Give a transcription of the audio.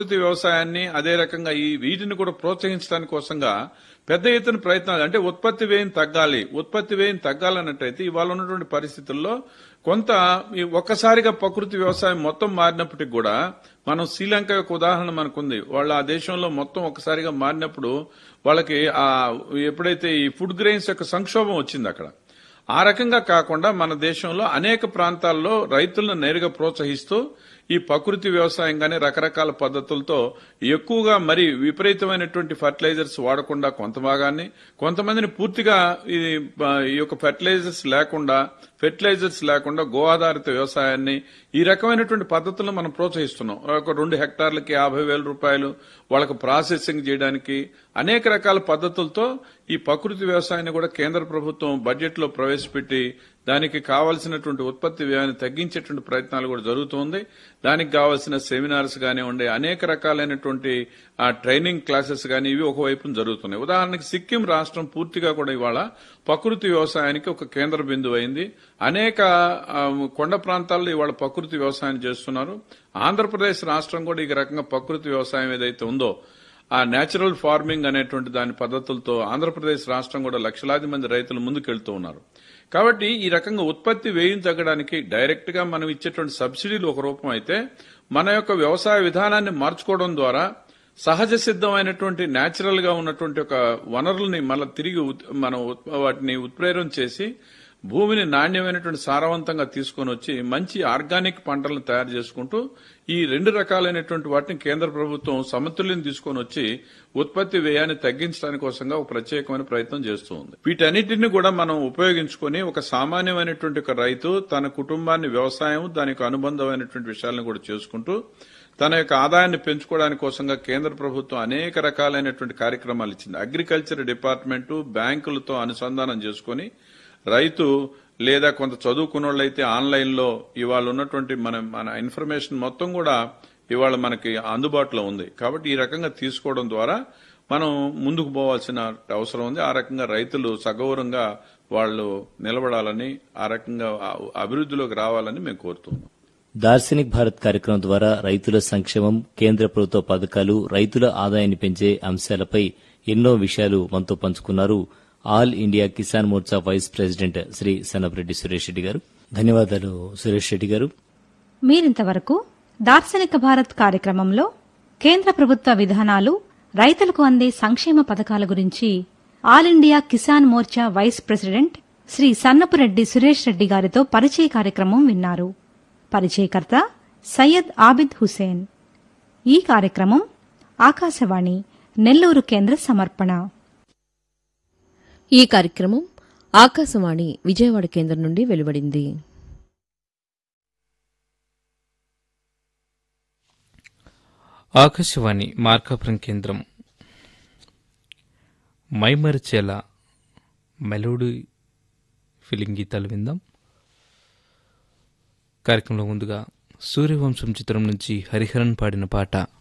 ప్రకృతి వ్యవసాయాన్ని అదే రకంగా ఈ వీటిని కూడా ప్రోత్సహించడానికి కోసంగా పెద్ద ఎత్తున ప్రయత్నాలు అంటే ఉత్పత్తి వ్యయం తగ్గాలి ఉత్పత్తి వ్యయం తగ్గాలన్నట్టయితే ఇవాళ ఉన్నటువంటి పరిస్థితుల్లో కొంత ఈ ఒక్కసారిగా ప్రకృతి వ్యవసాయం మొత్తం మారినప్పటికి కూడా మనం శ్రీలంక యొక్క ఉదాహరణ మనకుంది వాళ్ళ ఆ దేశంలో మొత్తం ఒక్కసారిగా మారినప్పుడు వాళ్ళకి ఆ ఎప్పుడైతే ఈ ఫుడ్ గ్రెయిన్స్ యొక్క సంక్షోభం వచ్చింది అక్కడ ఆ రకంగా కాకుండా మన దేశంలో అనేక ప్రాంతాల్లో రైతులను నేరుగా ప్రోత్సహిస్తూ ఈ ప్రకృతి వ్యవసాయం గాని రకరకాల పద్ధతులతో ఎక్కువగా మరి విపరీతమైనటువంటి ఫర్టిలైజర్స్ వాడకుండా కొంత భాగాన్ని కొంతమందిని పూర్తిగా ఈ ఆ, ఈ యొక్క ఫర్టిలైజర్స్ లేకుండా ఫెర్టిలైజర్స్ లేకుండా గో ఆధారిత వ్యవసాయాన్ని ఈ రకమైనటువంటి పద్ధతులను మనం ప్రోత్సహిస్తున్నాం ఒక రెండు హెక్టార్లకి యాభై వేల రూపాయలు వాళ్ళకు ప్రాసెసింగ్ చేయడానికి అనేక రకాల పద్ధతులతో ఈ ప్రకృతి వ్యవసాయాన్ని కూడా కేంద్ర ప్రభుత్వం బడ్జెట్ లో ప్రవేశపెట్టి దానికి కావాల్సినటువంటి ఉత్పత్తి వ్యయాన్ని తగ్గించేటువంటి ప్రయత్నాలు కూడా జరుగుతుంది దానికి కావాల్సిన సెమినార్స్ కానివ్వండి అనేక రకాలైనటువంటి ఆ ట్రైనింగ్ క్లాసెస్ కానీ ఇవి ఒకవైపు జరుగుతున్నాయి ఉదాహరణకి సిక్కిం రాష్ట్రం పూర్తిగా కూడా ఇవాళ ప్రకృతి వ్యవసాయానికి ఒక కేంద్ర బిందువు అయింది అనేక ఆ, కొండ ప్రాంతాల్లో ఇవాళ ప్రకృతి వ్యవసాయం చేస్తున్నారు ఆంధ్రప్రదేశ్ రాష్ట్రం కూడా ఈ రకంగా ప్రకృతి వ్యవసాయం ఏదైతే ఉందో ఆ నేచురల్ ఫార్మింగ్ అనేటువంటి దాని పద్ధతులతో ఆంధ్రప్రదేశ్ రాష్ట్రం కూడా లక్షలాది మంది రైతులు ముందుకెళ్తూ ఉన్నారు కాబట్టి ఈ రకంగా ఉత్పత్తి వ్యయం తగ్గడానికి డైరెక్ట్ గా మనం ఇచ్చేటువంటి సబ్సిడీలు ఒక రూపం అయితే మన యొక్క వ్యవసాయ విధానాన్ని మార్చుకోవడం ద్వారా సహజ సిద్ధమైనటువంటి నేచురల్ గా ఉన్నటువంటి ఒక వనరుల్ని మళ్ళీ తిరిగి ఉత్- మనం ఉత్- వాటిని ఉత్ప్రేరణ చేసి భూమిని నాణ్యమైనటువంటి సారవంతంగా తీసుకొని వచ్చి మంచి ఆర్గానిక్ పంటలను తయారు చేసుకుంటూ ఈ రెండు రకాలైనటువంటి వాటిని కేంద్ర ప్రభుత్వం సమతుల్యం తీసుకొని వచ్చి ఉత్పత్తి వ్యయాన్ని తగ్గించడానికి కోసంగా ఒక ప్రత్యేకమైన ప్రయత్నం చేస్తూ ఉంది వీటన్నిటిని కూడా మనం ఉపయోగించుకొని ఒక సామాన్యమైనటువంటి ఒక రైతు తన కుటుంబాన్ని వ్యవసాయం దానికి అనుబంధమైనటువంటి విషయాలను కూడా చేసుకుంటూ తన యొక్క ఆదాయాన్ని పెంచుకోవడానికి కోసంగా కేంద్ర ప్రభుత్వం అనేక రకాలైనటువంటి కార్యక్రమాలు ఇచ్చింది అగ్రికల్చర్ డిపార్ట్మెంట్ బ్యాంకులతో అనుసంధానం చేసుకొని రైతు లేదా కొంత చదువుకున్న వాళ్ళైతే ఆన్లైన్ లో ఇవాళ ఉన్నటువంటి మన మన ఇన్ఫర్మేషన్ మొత్తం కూడా ఇవాళ మనకి అందుబాటులో ఉంది కాబట్టి ఈ రకంగా తీసుకోవడం ద్వారా మనం ముందుకు పోవాల్సిన అవసరం ఉంది ఆ రకంగా రైతులు సగౌరవంగా వాళ్ళు నిలబడాలని ఆ రకంగా ఆ- అభివృద్ధిలోకి రావాలని మేము కోరుతున్నాం దార్శనిక్ భారత్ కార్యక్రమం ద్వారా రైతుల సంక్షేమం కేంద్ర ప్రభుత్వ పథకాలు రైతుల ఆదాయాన్ని పెంచే అంశాలపై ఎన్నో విషయాలు మనతో పంచుకున్నారు all India Kisan Morcha vice president Shri Sanapareddy Suresh Reddy గారు ధన్యవాదాలు సురేష్ రెడ్డి గారు మీరింతవరకు దార్శనిక భారత్ కార్యక్రమంలో కేంద్ర ప్రభుత్వ విధానాలు రైతులకు అందే సంక్షేమ పథకాల గురించి all India Kisan Morcha vice president Shri Sannapureddy Suresh Reddy గారితో పరిచయ కార్యక్రమం విన్నారు పరిచయకర్త సయ్యద్ ఆబిద్ హుసేన్ ఈ కార్యక్రమం ఆకాశవాణి నెల్లూరు కేంద్ర సమర్పణ ఈ కార్యక్రమం ఆకాశవాణి విజయవాడ కేంద్రం నుండి వెలువడింది ఆకాశవాణి మార్కాపురం కేంద్రం మైమరిచేలా మెలోడీ ఫిలింగ్ గీతాలు విందాం కార్యక్రమంలో ముందుగా సూర్యవంశం చిత్రం నుంచి హరిహరన్ పాడిన పాట